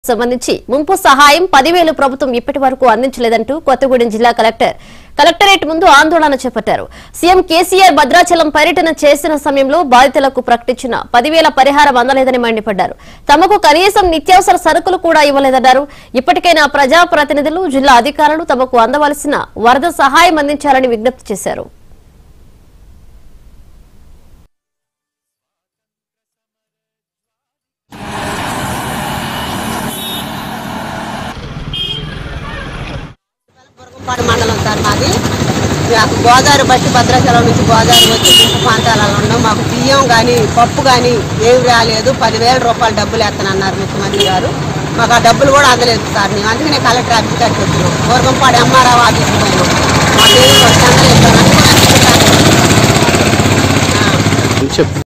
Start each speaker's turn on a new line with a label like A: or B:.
A: సంబంధించి ముంపు సహాయం పదివేలు ప్రభుత్వం ఇప్పటి వరకు అందించలేదంటూ కొత్తగూడెం జిల్లా కలెక్టర్ కలెక్టరేట్ ముందు ఆందోళన చేపట్టారు సీఎం కేసీఆర్ భద్రాచలం పర్యటన చేసిన సమయంలో బాధితులకు ప్రకటించిన పదివేల పరిహారం అందలేదని మండిపడ్డారు తమకు కనీసం నిత్యావసర సరుకులు కూడా ఇవ్వలేదన్నారు ఇప్పటికైనా ప్రజాప్రతినిధులు జిల్లా అధికారులు తమకు అందవలసిన వరద సహాయం అందించాలని విజ్ఞప్తి చేశారు
B: పాడు మండలం సార్ మాది మాకు గోదావరి బట్టి భద్రాచలం నుంచి గోదావరి వచ్చి ముంపు ప్రాంతాలలో ఉన్నాం మాకు బియ్యం కానీ పప్పు కానీ ఏమి రాలేదు పదివేల రూపాయలు డబ్బులు వేస్తానన్నారు ముఖ్యమంత్రి గారు మాకు ఆ డబ్బులు కూడా అందలేదు సార్ మేము అందుకనే కలెక్టర్ ఆఫీస్ కాడికి వచ్చినాం పూర్వంపాడు ఎంఆర్ఆర్ ఆఫీస్కి పోయినాం మాకేమీ అందలేదు సార్ అందుకనే
C: చెప్పు